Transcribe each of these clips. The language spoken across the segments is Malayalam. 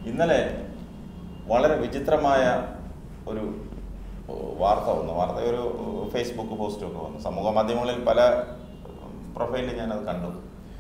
ഇന്നലെ വളരെ വിചിത്രമായ ഒരു ഏഹ്, വാർത്ത വന്നു വാർത്ത ഒരു ഏഹ്, ഫേസ്ബുക്ക് പോസ്റ്റൊക്കെ വന്നു സമൂഹ മാധ്യമങ്ങളിൽ പല പ്രൊഫൈലിൽ ഞാനത് കണ്ടു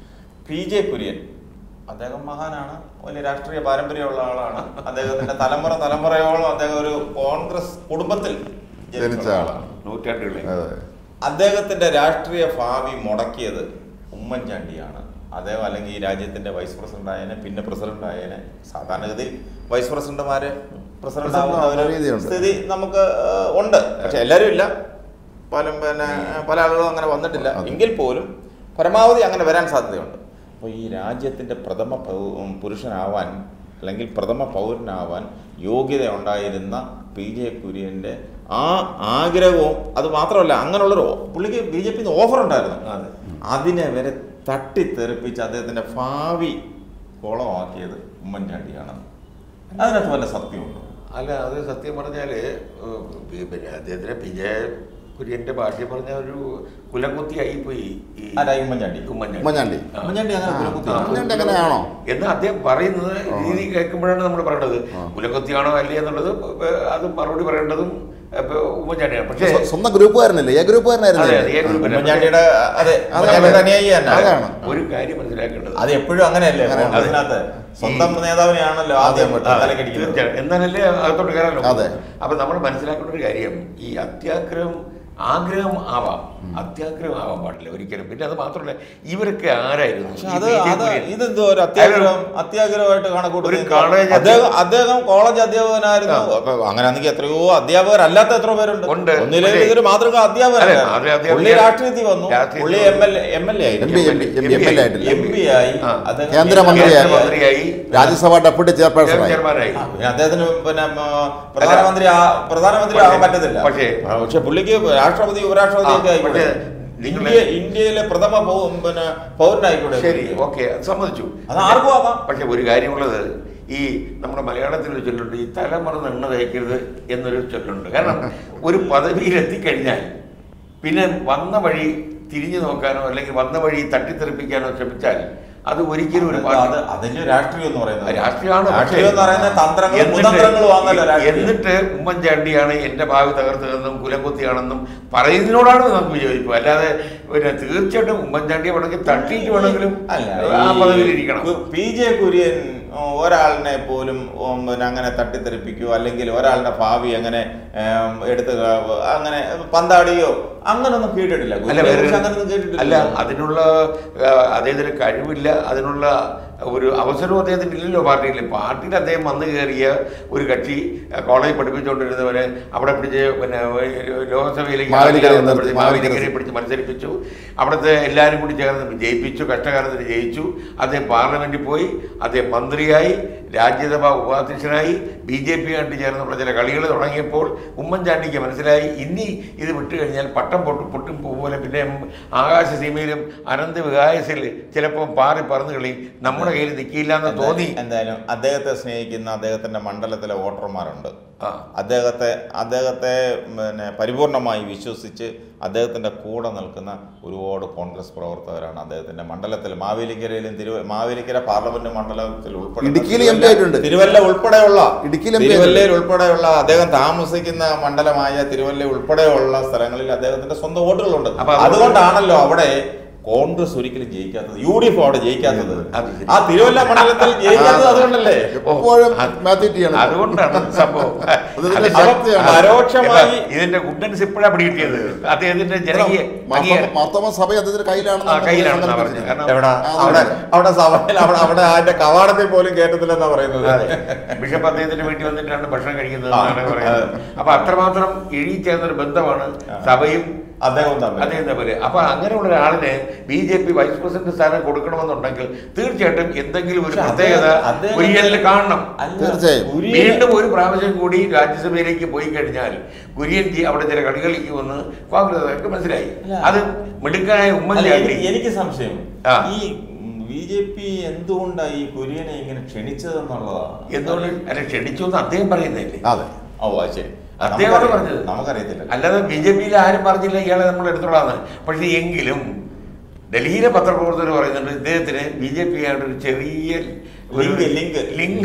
പി ജെ കുര്യൻ അദ്ദേഹം മഹാനാണ് വലിയ രാഷ്ട്രീയ പാരമ്പര്യമുള്ള ആളാണ് അദ്ദേഹത്തിന്റെ തലമുറ തലമുറയോളം അദ്ദേഹം ഒരു കോൺഗ്രസ് കുടുംബത്തിൽ ജനിച്ച ആളാണ് നൂറ്റാണ്ടുകളിൽ അതെ അദ്ദേഹത്തിന്റെ രാഷ്ട്രീയ ഭാവി മുടക്കിയത് ഉമ്മൻചാണ്ടിയാണ് അദ്ദേഹം അല്ലെങ്കിൽ ഈ രാജ്യത്തിന്റെ വൈസ് പ്രസിഡന്റ് ആയതിനെ പിന്നെ പ്രസിഡന്റ് ആയതിനെ സാധാരണഗതിയിൽ വൈസ് പ്രസിഡന്റുമാര് പ്രസിഡന്റ് ആവുന്ന പ്രസിഡന്റ് ഒരു രീതിയുണ്ട്. സ്ഥിതി നമുക്ക് ഏഹ്, ഉണ്ട് പക്ഷെ എല്ലാവരും ഇല്ല പല പിന്നെ പല ആളുകളും അങ്ങനെ വന്നിട്ടില്ല അതെ. എങ്കിൽ പോലും പരമാവധി അങ്ങനെ വരാൻ സാധ്യതയുണ്ട് അപ്പോൾ ഈ രാജ്യത്തിന്റെ പ്രഥമ പൗ- ഉം, പുരുഷനാവാൻ അല്ലെങ്കിൽ പ്രഥമ പൗരനാവാൻ യോഗ്യത ഉണ്ടായിരുന്ന പി ജെ കുര്യന്റെ ആ ആഗ്രഹവും അത് മാത്രമല്ല അങ്ങനെയുള്ളൊരു ഓ- പുള്ളിക്ക് ബി ജെ പിന്ന് ഓഫർ ഉണ്ടായിരുന്നു അതെ. അതിനെ വരെ തട്ടിത്തെറിപ്പിച്ച് അദ്ദേഹത്തിന്റെ ഭാവി കോളമാക്കിയത് ഉമ്മൻചാണ്ടിയാണ് അതിനകത്ത് വല്ല സത്യമുണ്ടോ അല്ല അത് സത്യം പറഞ്ഞാല് ഏഹ്, പി- പിന്നെ അദ്ദേഹത്തിന് വിജയ കുര്യന്റെ ഭാഷ്യം പറഞ്ഞ ഒരു കുലംകുത്തിയായി പോയി ഈ ആരാ ഈ ഉമ്മൻചാണ്ടി? ഉമ്മൻചാണ്ടി ഉമ്മൻചാണ്ടി. ആ. ഉമ്മൻചാണ്ടി അങ്ങനെ ആ, കുലകുത്തി ആ. ഉമ്മൻചാണ്ടി അങ്ങനെയാണോ എന്ന് അദ്ദേഹം പറയുന്നത് രീതി കേൾക്കുമ്പോഴാണ് നമ്മൾ പറയേണ്ടത് ആ. കുലകുത്തിയാണോ അല്ലേ എന്നുള്ളത് ഏഹ്, അത് മറുപടി പറയേണ്ടതും ഇപ്പൊ ഉമ്മൻചാണ്ടിയാണ് പക്ഷേ സ്വ- സ്വന്തം ഗ്രൂപ്പുകാരനല്ലേ ഏ അതെ, അതെ, ഏ ഗ്രൂപ്പുകാരനായിരുന്നു ഗ്രൂപ്പ്. ഉമ്മൻചാണ്ടിയുടെ അതെ അതെ, ഉമ്മൻചാണ്ടിയുടെ അനുയായി തന്നെ അതാണ് ഒരു കാര്യം മനസ്സിലാക്കേണ്ടത് അത് എപ്പോഴും അങ്ങനെയല്ലേ അങ്ങനെയാണ്. അതിനകത്ത് സ്വന്തം നേതാവിനെയാണല്ലോ ആദ്യം അതെ, അതെ, തലക്കടിക്കുന്നത് തീർച്ചയായും എന്നാലല്ലേ അകത്തോട്ട് കയറാനോ അതെ. അപ്പൊ നമ്മൾ മനസ്സിലാക്കേണ്ട ഒരു കാര്യം ഈ അത്യാഗ്രഹം ആഗ്രഹം ആവാം അത്യാഗ്രഹം ആവാൻ പാടില്ല ഒരിക്കലും പിന്നെ അത് മാത്രമല്ല ഇവരൊക്കെ ആരായിരുന്നു പക്ഷെ ഈ അത് BJP അത് യിൽ ഇതെന്തോ ഒരു അത്യാഗ്രഹം അത്യാഗ്രഹമായിട്ട് കണക്കൂട്ടുന്നത് ഒരു college അദ്ദേഹം അദ്ദേഹം കോളേജ് അധ്യാപകനായിരുന്നു അപ്പൊ അങ്ങനെയാണെങ്കിൽ എത്രയോ അധ്യാപകരല്ലാത്ത എത്ര പേരുണ്ട് ഉണ്ട്. ഒന്നിലെ പക്ഷേ- ഇതൊരു മാതൃക അല്ല, മാതൃക അധ്യാപകനായിരുന്നു അധ്യാപകൻ- പുള്ളി രാഷ്ട്രീയത്തിൽ വന്നു രാഷ്ട്രീയത്തിൽ പുള്ളി എം വന്നു. L M L A M P M P M P M L A ആയിട്ടില്ല എം പി ആയി ആ. അദ്ദേഹം കേന്ദ്രമന്ത്രിയായി. കേന്ദ്രമന്ത്രിയായി രാജ്യസഭ ഡെപ്യൂട്ടി ചെയർപേഴ്സണായി ചെയർമാനായി ആ, പിന്നെ അദ്ദേഹത്തിന് പിന്നെ ഉം, പ്രധാനമന്ത്രി ആ- പ്രധാനമന്ത്രി ആവാൻ പക്ഷേ- പറ്റത്തില്ല പക്ഷേ- ആ, പക്ഷെ പുള്ളിക്ക് രാഷ്ട്രപതി ഉപരാഷ്ട്രപതി ഒക്കെ ആ, ആയിക്കോട്ടെ പക്ഷേ നിങ്ങള് ഇന്ത്യ ഇന്ത്യയിലെ പ്രഥമ പൗ- പിന്നെ പൗരനായിക്കോട്ടെ ശരി ഓക്കെ സമ്മതിച്ചു അത് ആർക്കും ആവാം. പക്ഷെ ഒരു കാര്യമുള്ളത് ഈ നമ്മുടെ മലയാളത്തിൽ ഒരു ചൊല്ലുണ്ട് ഈ തലമുറ എണ്ണ തയ്ക്കരുത് എന്നൊരു ചൊല്ലുണ്ട് കാരണം ഒരു പദവിയിൽ എത്തിക്കഴിഞ്ഞാൽ പിന്നെ വന്ന വഴി തിരിഞ്ഞു നോക്കാനോ അല്ലെങ്കിൽ വന്ന വഴി തട്ടിത്തെറിപ്പിക്കാനോ ശ്രമിച്ചാൽ അത് ഒരിക്കലും ഒരു അത് പാർട്ടി അത് അതിന്റെ രാഷ്ട്രീയം എന്ന് പറയുന്നത് രാഷ്ട്രീയമാണ് പക്ഷേ- രാഷ്ട്രീയം എന്ന് പറയുന്ന തന്ത്രങ്ങളും എന്നിട്ട് കുതന്ത്രങ്ങളും ആണല്ലോ രാഷ്ട്രീയം എന്നിട്ട് ഉമ്മൻചാണ്ടിയാണ് എന്റെ ഭാവി തകർത്തതെന്നും കുലകുത്തിയാണെന്നും പറയുന്നതിനോടാണ് നമുക്ക് വിയോജിപ്പ് അല്ലാതെ പിന്നെ തീർച്ചയായിട്ടും ഉമ്മൻചാണ്ടിയെ വേണമെങ്കിൽ തട്ടിയിട്ട് വേണമെങ്കിലും ആ പദവിയിൽ ഇരിക്കണം പി ജെ കുര്യൻ ഉം, ഒരാളിനെ പോലും ഉം, പിന്നെ അങ്ങനെ തട്ടിത്തെറിപ്പിക്കുകയോ അല്ലെങ്കിൽ ഒരാളുടെ ഭാവി അങ്ങനെ ഉം, എടുത്ത് ക- അങ്ങനെ പന്താടിയോ അങ്ങനൊന്നും കേട്ടിട്ടില്ല അല്ല കുര്യനെ വേറെ കുറിച്ച് അങ്ങനൊന്നും കേട്ടിട്ടില്ല അല്ല അതിനുള്ള ആ, അദ്ദേഹത്തിന് കഴിവില്ല അതിനുള്ള ഒരു അവസരവും അദ്ദേഹത്തിന് ഇല്ലല്ലോ പാർട്ടിയിൽ പാർട്ടിയിൽ അദ്ദേഹം വന്നു കയറിയ ഒരു കക്ഷി ആ, കോളേജിൽ പഠിപ്പിച്ചുകൊണ്ടിരുന്നവരെ അവിടെ പിടിച്ച് പിന്നെ ലോകസഭയിലേക്ക് മാവേലിക്കരയിൽ നിർത്തി, മാവേലിക്കരയിൽ മാവേലിക്കരയിൽ പിടിച്ച് മത്സരിപ്പിച്ചു അവിടുത്തെ എല്ലാവരും കൂടി ചേർന്ന് വിജയിപ്പിച്ചു കഷ്ടകാലത്തിന് ജയിച്ചു അദ്ദേഹം പാർലമെന്റിൽ പോയി അദ്ദേഹം മന്ത്രിയായി രാജ്യസഭാ ഉപാധ്യക്ഷനായി ബി ജെ പി ആയിട്ട് ചേർന്നുള്ള ചില കളികൾ തുടങ്ങിയപ്പോൾ ഉമ്മൻചാണ്ടിക്ക് മനസ്സിലായി ഇനി ഇത് വിട്ടു കഴിഞ്ഞാൽ പട്ടം പൊട്ടും പൊട്ടും പോലെ പിന്നെ ആകാശസീമയിലും അനന്ത വികായസിൽ ചിലപ്പോൾ പാറി പറന്ന് കളി നമ്മുടെ കയ്യിൽ നിൽക്കില്ല എന്ന് തോന്നി എന്തായാലും അദ്ദേഹത്തെ സ്നേഹിക്കുന്ന അദ്ദേഹത്തിന്റെ മണ്ഡലത്തിലെ വോട്ടർമാരുണ്ട് ആ അദ്ദേഹത്തെ അദ്ദേഹത്തെ പിന്നെ പരിപൂർണമായി വിശ്വസിച്ച് അദ്ദേഹത്തിന്റെ കൂടെ നിൽക്കുന്ന ഒരുപാട് കോൺഗ്രസ് പ്രവർത്തകരാണ് അദ്ദേഹത്തിന്റെ മണ്ഡലത്തിൽ മാവേലിക്കരയിലും തിരുവ മാവേലിക്കര പാർലമെന്റ് മണ്ഡലത്തിൽ ഉൾപ്പെടെ ഇടുക്കിയിൽ MP ആയിട്ടുണ്ട്. തിരുവല്ല ഉൾപ്പെടെയുള്ള ഇടുക്കിയിൽ MP തിരുവല്ലയിൽ ഉൾപ്പെടെയുള്ള അദ്ദേഹം താമസിക്കുന്ന മണ്ഡലമായ തിരുവല്ല ഉൾപ്പെടെയുള്ള സ്ഥലങ്ങളിൽ അദ്ദേഹത്തിന്റെ സ്വന്തം വോട്ടുകളുണ്ട് അപ്പൊ അതുകൊണ്ട് അതുകൊണ്ടാണല്ലോ അവിടെ കോൺഗ്രസ് ഒരിക്കലും ജയിക്കാത്തത് യു ഡി എഫ് അവിടെ ജയിക്കാത്തത് അത് ശരി. ആ തിരുവല്ല മണ്ഡലത്തിൽ ജയിക്കാത്തത് അതുകൊണ്ടല്ലേ എപ്പോഴും മാത്യു ടി ആണ് അതുകൊണ്ടാണ് സംഭവം ഇതിന്റെ അത് ശക്തിയാണ്. പരോക്ഷമായി ഇപ്പൊ ഇതിന്റെ ഗുഡൻസ് ഇപ്പോഴാണ് പിടികിട്ടിയത് അദ്ദേഹത്തിന്റെ ജനകീയ അംഗീകാരം- മാർത്തോമ സഭ അദ്ദേഹത്തിന്റെ ആ, കയ്യിലാണെന്ന് കയ്യിലാണെന്നാ പറഞ്ഞത്. കാരണം എവിടാ ആ, അവിടെ അതെ. അവിടെ സഭയിൽ അവിടെ അവിടെ അതിന്റെ കവാടത്തിൽ പോലും കേട്ടത്തില്ലെന്നാ പറയുന്നത് അതെ. ബിഷപ്പ് അദ്ദേഹത്തിന്റെ വീട്ടിൽ വന്നിട്ടാണ് ഭക്ഷണം കഴിക്കുന്നത് ആ, എന്നാണ് പറയുന്നത് അപ്പൊ അത്രമാത്രം ഇഴി ഒരു ബന്ധമാണ് സഭയും അദ്ദേഹം തമ്മിൽ അദ്ദേഹം തമ്മിൽ അപ്പൊ അങ്ങനെയുള്ള ഒരാളിന് B J P vice president സ്ഥാനം കൊടുക്കണമെന്നുണ്ടെങ്കിൽ തീർച്ചയായിട്ടും എന്തെങ്കിലും ഒരു പക്ഷെ പ്രത്യേകത അദ്ദേഹം- അദ്ദേഹം- കുര്യനിൽ കാണണം അല്ല, തീർച്ചയായും. കുര്യൻ- വീണ്ടും ഒരു പ്രാവശ്യം കൂടി രാജ്യസഭയിലേക്ക് പോയി കഴിഞ്ഞാൽ കുര്യൻ ജി അവിടെ ചില കളികളിക്കുമെന്ന് കോൺഗ്രസ് മനസ്സിലായി അല്ല. അത് മിടുക്കനായ അല്ല, ഉമ്മൻചാണ്ടി എനിക്ക് എനിക്ക് സംശയം ആ. ഈ ബി ജെ പി എന്തുകൊണ്ടാണ് ഈ കുര്യനെ ഇങ്ങനെ ക്ഷണിച്ചതെന്നുള്ളതാണ് എന്തുകൊണ്ട് അല്ല ക്ഷണിച്ചു എന്ന് അദ്ദേഹം പറയുന്നില്ലേ അതെ ഓ അത് ശരി അദ്ദേഹമാണ് നമുക്കറിയാം. പറഞ്ഞത് നമുക്കറിയത്തില്ല അല്ലാതെ ബി ജെ പിയിൽ ആരും പറഞ്ഞില്ല ഇയാളെ നമ്മൾ എടുത്തോളാന്ന് പക്ഷെ എങ്കിലും ഡൽഹിയിലെ പത്രപ്രവർത്തകർ പറയുന്നുണ്ട് ഇദ്ദേഹത്തിന് ബി ജെ പി ആയിട്ട് ഒരു ചെറിയ ഒരു ലിങ്ക്, ലിങ്ക്. ലിങ്ക്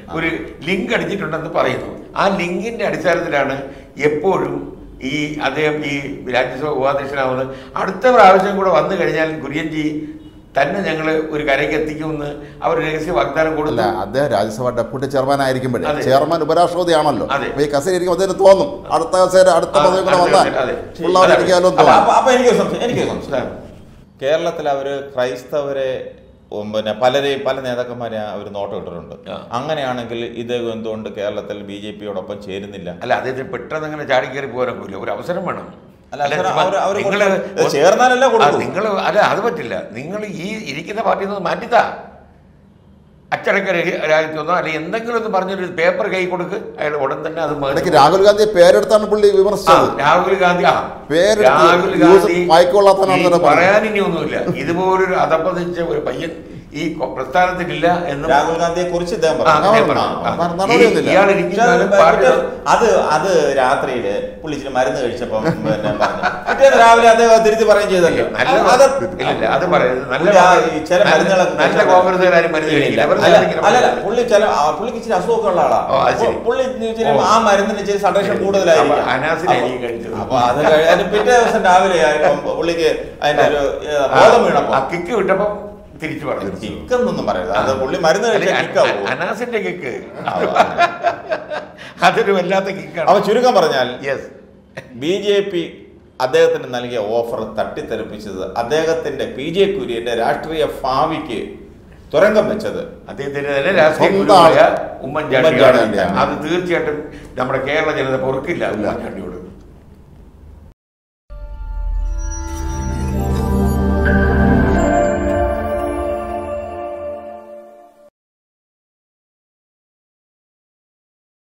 ഒരു ലിങ്ക് അടിച്ചിട്ടുണ്ടെന്ന് പറയുന്നു ആ ലിങ്കിന്റെ അടിസ്ഥാനത്തിലാണ് എപ്പോഴും ഈ അദ്ദേഹം ഈ രാജ്യസഭ ഉപാധ്യക്ഷനാവുന്നത് അടുത്ത പ്രാവശ്യം കൂടെ വന്നു കഴിഞ്ഞാൽ കുര്യൻജി തന്നെ ഞങ്ങൾ ഒരു കരയ്ക്ക് എത്തിക്കുമെന്ന് അവർ രഹസ്യ വാഗ്ദാനം അല്ല കൊടുത്തു അദ്ദേഹം രാജ്യസഭ ഡെപ്യൂട്ടി ചെയർമാൻ ആയിരിക്കുമ്പോഴേ അതെ. ചെയർമാൻ ഉപരാഷ്ട്രപതിയാണല്ലോ അതെ. അപ്പൊ ഈ കസേര ഇരിക്കുമ്പോൾ അദ്ദേഹത്തിന് തോന്നും അടുത്ത കസേര അടുത്ത ആ, പദവി കൂടെ അതെ, വന്നാൽ അതെ. പിള്ളേർ അതെ. ഇരിക്കാമല്ലോ എന്ന് അപ്പൊ തോന്നും അപ്പൊ- അപ്പൊ എനിക്ക് സംശയം എനിക്ക് സംശയം കേരളത്തിൽ അവര് ക്രൈസ്തവരെ ഉം, പിന്നെ പലരെയും പല നേതാക്കന്മാരെ അവർ നോട്ടം ഇട്ടിട്ടുണ്ട് ആ. അങ്ങനെയാണെങ്കിൽ ഇത് എന്തുകൊണ്ട് കേരളത്തിൽ ബി ജെ പിയോടൊപ്പം ചേരുന്നില്ല അല്ല അദ്ദേഹത്തിന് പെട്ടെന്ന് അങ്ങനെ ചാടിക്കയറി പോകാനൊക്കില്ല ഒരു അവസരം വേണം അല്ല, അവസരം ചുമ്മാ അവര് അവര് നിങ്ങള് കൊടുക്കും. ഇത് ചേർന്നാലല്ലേ കൊടുക്കൂ. നിങ്ങൾ അല്ല അത് പറ്റില്ല നിങ്ങൾ ഈ ഇരിക്കുന്ന പാർട്ടിയിൽ നിന്ന് മാറ്റിത്താ അച്ചടക്ക രഹി- രാഹിത്യമൊന്നോ അല്ലെങ്കിൽ എന്തെങ്കിലും ഒന്ന് പറഞ്ഞൊരു പേപ്പർ കൈ കൊടുക്ക് അയാൾ ഉടൻ തന്നെ അത് മേടിച്ച് ഇടയ്ക്ക് രാഹുൽ ഗാന്ധിയെ പേരെടുത്താണ് പുള്ളി ആ, വിമർശിച്ചത് രാഹുൽ ഗാന്ധി ആ പേരെടുത്ത് രാഹുൽ യൂസ് ഗാന്ധി മയക്കുകൊള്ളാത്തവനാണെന്ന് ഈ തന്നെ പറഞ്ഞു. പറയാൻ ഇനി ഒന്നുമില്ല ഇതുപോലൊരു അധപ്പതിച്ച ഒരു പയ്യൻ ഈ കൊ- പ്രസ്ഥാനത്തിലില്ല എന്നും രാഹുൽ ഗാന്ധിയെ കുറിച്ച് ഇദ്ദേഹം ആ, പറഞ്ഞു അദ്ദേഹം ആ, പറഞ്ഞു. ആ, ആ. നടപടിയൊന്നുമില്ല. ഈ- ഇയാൾ പക്ഷേ ഇരിക്കുന്നാലും അത് പാർട്ടി മറ്റേ- അത് അത് രാത്രിയില് പുള്ളിച്ചിന് മരുന്ന് കഴിച്ചപ്പം പിന്നെ പറഞ്ഞു പിറ്റേന്ന് രാവിലെ അദ്ദേഹം തിരുത്തി പറയുകയും ചെയ്തല്ലോ നല്ല അത് ഇല്ല, ഇല്ല, അത് പറയരുത് നല്ല പുള്ളി ആ കോൺഗ്രസ്- ഈ ചില നല്ല- മരുന്നുകളൊക്കെ നല്ല കഴിച്ചാൽ കോൺഗ്രസ്സുകാരും മരുന്ന് ഇല്ല, കഴിക്കില്ല. ഇല്ല. വെറുതെ അല്ല, ഇങ്ങനെ അല്ലല്ല, പറയരുത്. പുള്ളി ചില ആ, പുള്ളിക്ക് ഇച്ചിരി അസുഖമൊക്കെ ഉള്ള ആളാ ഓ, അത് ശരി. പുള്ളി ഇച്ചിരി ഓ. ആ മരുന്നിന് ഇച്ചിരി സഡേഷൻ കൂടുതലായിരിക്കും അപ്പൊ അനാസിനായിരിക്കും അപ്പൊ- കഴിച്ചത്. അപ്പൊ അത് കഴി- അതിന് പിറ്റേ ദിവസം രാവിലെ ആയപ്പം പുള്ളിക്ക് അതിന്റെ ഒരു ഏ, ബോധം വീണപ്പോ ആ കിക്ക് വിട്ടപ്പോ തിരിച്ചു പറഞ്ഞു ചിക്കെന്നൊന്നും പറയരുത് അത് പുള്ളി മരുന്ന് കഴിച്ച അല്ല, കിക്കാവോ അനാസിന്റെ കിക്ക് അതൊരു വല്ലാത്ത കിക്കാണ് അപ്പൊ ചുരുക്കം പറഞ്ഞാൽ യെസ് ബി ജെ പി അദ്ദേഹത്തിന് നൽകിയ ഓഫർ തട്ടിത്തെറിപ്പിച്ചത് അദ്ദേഹത്തിന്റെ പി ജെ കുര്യന്റെ രാഷ്ട്രീയ ഭാവിക്ക് തുരങ്കം വെച്ചത് അദ്ദേഹത്തിന്റെ തന്നെ രാഷ്ട്രീയ സ്വന്തം ആള്. ഗുരുവായ ഉമ്മൻചാണ്ടിയാണ് ഉമ്മൻചാണ്ടിയാണ്. അത് തീർച്ചയായിട്ടും നമ്മുടെ കേരള ജനത പൊറുക്കില്ല ഉമ്മൻചാണ്ടിയോട്